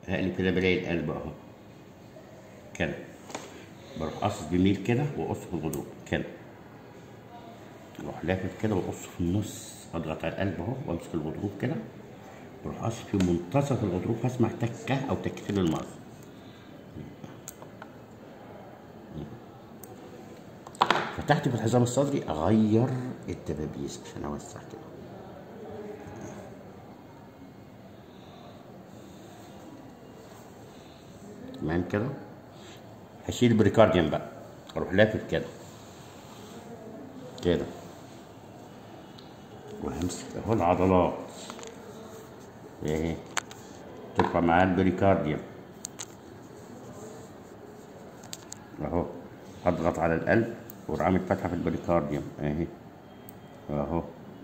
هقلب كده بلاقي القلب اهو كده بروح قاصص بميل كده واقص في الغضروف كده اروح لافف كده واقص في النص اضغط على القلب اهو وامسك الغضروف كده بروح قاصص في منتصف الغضروف اسمع تكه او تكتين المغص فتحت في الحزام الصدري اغير الدبابيس عشان اوسع كده تمام كده هشيل البريكارديوم بقى اروح لافف كده كده وهمسك اهو العضلات اهي ترفع معاه البريكارديوم اهو اضغط على القلب واروح عامل فتحه في البريكارديوم اهي اهو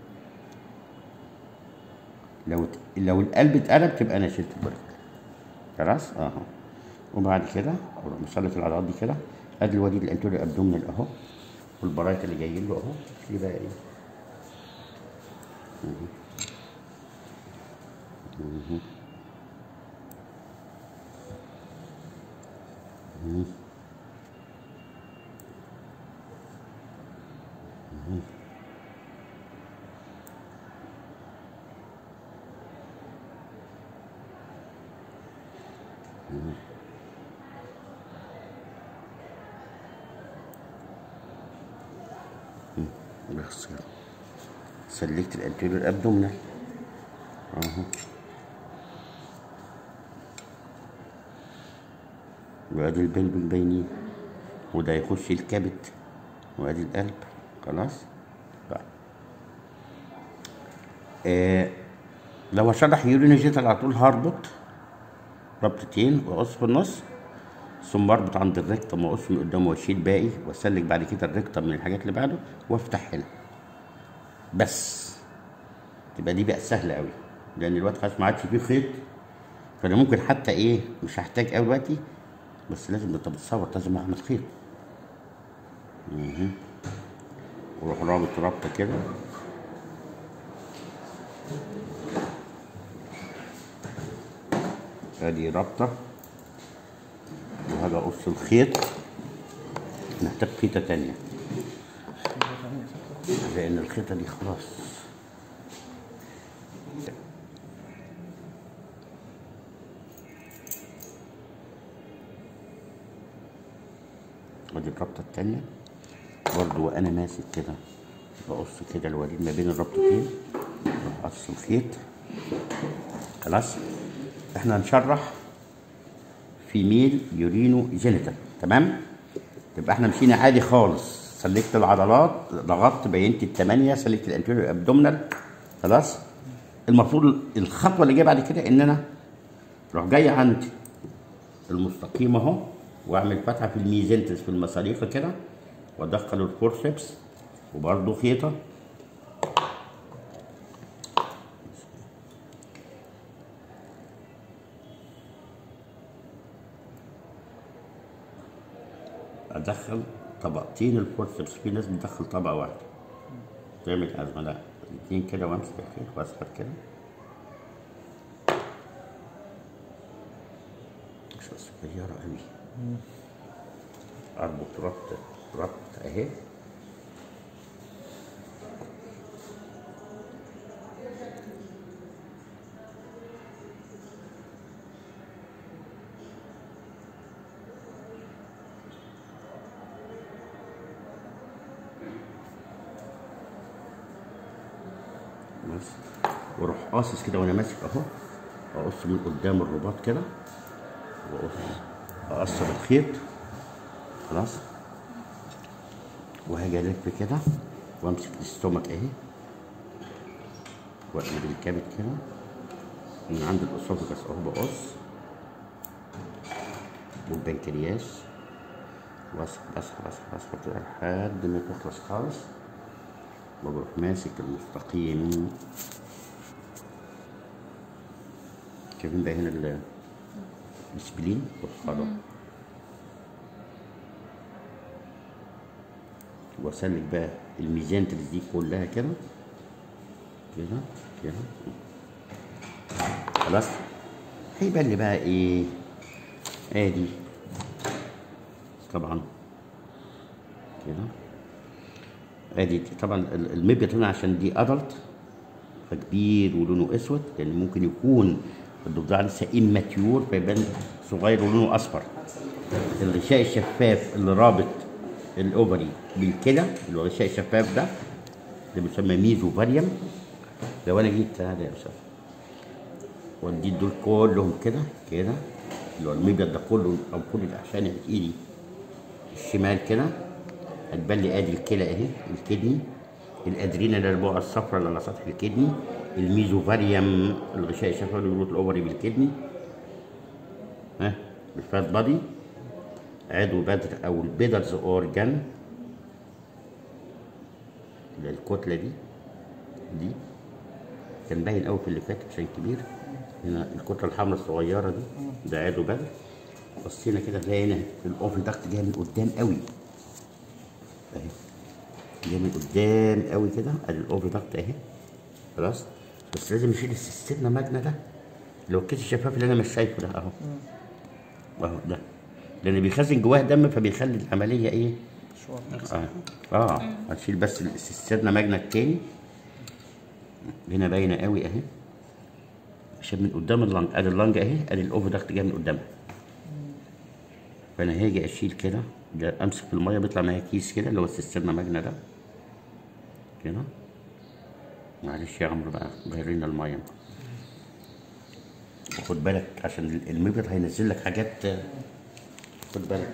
لو لو القلب اتقلب تبقى انا شلت البريكارديوم خلاص اهو وبعد كده اروح مسلط العضلات دي كده ادي الوريد الانتوري ابدومينال اهو والبرايت اللي جايين له اهو في بقى ايه مهم. مهم. مهم. مهم. مهم. بس كده سلكت الانتيريور ابدومينال اهو وادي البلب البينين وده يخش الكبد وادي القلب خلاص بقى. آه لو هشرح يورينوجيتال على طول هربط ربطتين واقص في النص ثم اربط عند الريكتم واقص من قدام واشيل باقي واسلك بعد كده الريكتم من الحاجات اللي بعده وافتح هنا بس تبقى دي بقى سهله قوي لان الوقت خلاص ما عادش فيه خيط فانا ممكن حتى ايه مش هحتاج قوي دلوقتي بس لازم انت بتصور لازم اعمل خيط مهم. واروح رابط رابطه كده ادي رابطه وهذا قص الخيط نحتاج خيطه تانية لان الخيطه دي خلاص ودي الرابطه التانية برضو وانا ماسك كده بقص كده الوريد ما بين الرابطتين بقص الخيط خلاص احنا هنشرح في ميل يورينو جينيتال تمام يبقى احنا مشينا عادي خالص سلكت العضلات ضغطت بينت الثمانيه سلكت الانتيريور ابدومينال خلاص المفروض الخطوه اللي جايه بعد كده ان انا اروح جاي عند المستقيم اهو واعمل فتحه في الميزنتس في المصاريفه كده وادخل الفورسبس وبرده خيطه ادخل طبقتين الفورسبس في ناس بتدخل طبقه واحده تعمل ازمه لا الاثنين كده وامسك الخيط واسحب كده مش صغيره قوي اربط ربط ربط اهي بس واروح قاصص كده وانا ماسك اهو اقص من قدام الرباط كده واقص اقصر الخيط خلاص وهاجي الف كده وامسك الاستومك اهي واقلب الكبد كده من عند الاسوفجس اهو بقص والبنكرياس واسحب اسحب اسحب اسحب كده لحد ما تخلص خالص وبروح ماسك المستقيم شايفين بقى هنا ال- السبلين والصدى واسلك بقى الميزانترز دي كلها كده كده كده خلاص هيبان لي بقى ايه ادي طبعا كده ادي طبعا ال- المبيض هنا عشان دي ادلت فكبير ولونه اسود لان ممكن يكون الضفدع لسه اماتيور فيبان صغير ولونه اصفر الغشاء الشفاف اللي رابط الاوفري بالكلى اللي هو الغشاء الشفاف ده اللي بيسمى ميزو فاريوم لو انا جيت هذا يا استاذ واديت دول كلهم كده كده اللي هو المبيض ده كله او كل الاحشان اللي في ايدي الشمال كده هتبان لي ادي الكلى اهي الكدني الادرينال البقعه الصفراء اللي على سطح الكدني الميزوفاريوم الغشاء الشفوي اللي بيربط الاوفري بالكدني ها الفات بادي عضو بدر او البيدرز اورجان اللي هي الكتله دي دي كان باين قوي في اللي فات عشان كبير هنا الكتله الحمراء الصغيره دي ده عضو بدر بصينا كده نلاقي هنا الاوفن داكت جاي من قدام قوي اهي جاي من قدام قوي كده ادي الاوفن داكت اهي خلاص بس لازم نشيل السيستم ماجنا ده اللي هو الكيس الشفاف اللي انا مش شايفه ده اهو اهو ده لان بيخزن جواه دم فبيخلي العمليه ايه شوية اه اه هتشيل بس السيسترنا ماجنا التاني هنا باينه قوي اهي عشان من قدام اللنج ادي اللنج اهي ادي الاوفر داكت جاي من قدامها فانا هاجي اشيل كده ده امسك في الميه بيطلع معايا كيس كده اللي هو السيسترنا ماجنا ده كده معلش يا عمرو بقى غير لنا الميه خد بالك عشان المبيض هينزل لك حاجات خد بالك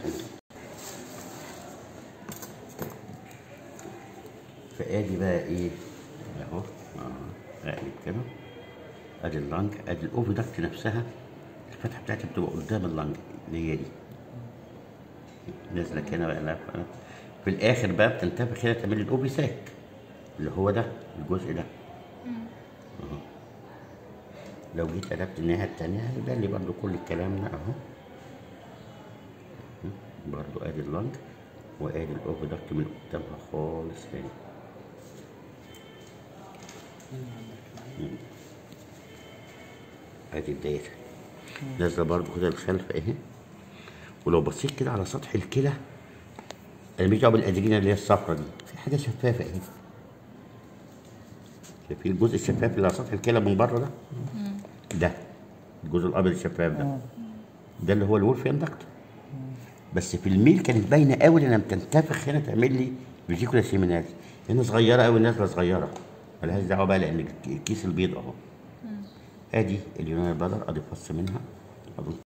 فادي بقى ايه اهو اه اقلب كده ادي اللنج ادي الاوفيدكت نفسها الفتحه بتاعتها بتبقى قدام اللنج اللي هي دي نازله كده بقى لفه في الاخر بقى بتنتفخ كده تعمل الاوبي ساك اللي هو ده الجزء ده اهو لو جيت قلبت الناحيه التانيه هيبان لي برضو كل الكلام ده اهو برضو ادي اللنج وادي الاوفيدكت من قدامها خالص تاني ادي الدايره نازله برضو كده الخلف اهي ولو بصيت كده على سطح الكلى انا مش دعوه بالادرينال اللي هي الصفرا دي في حاجه شفافه اهي شايفين الجزء الشفاف اللي على سطح الكلى من بره ده ده الجزء الابيض الشفاف ده ده اللي هو الورفيان داكت بس في الميل كانت باينه قوي لما بتنتفخ هنا تعمل لي فيجيكولا سيمينالي هنا صغيره قوي نازله صغيره ملهاش دعوه بقى لان الكيس البيض اهو ادي اليونان البدر ادي فص منها اظن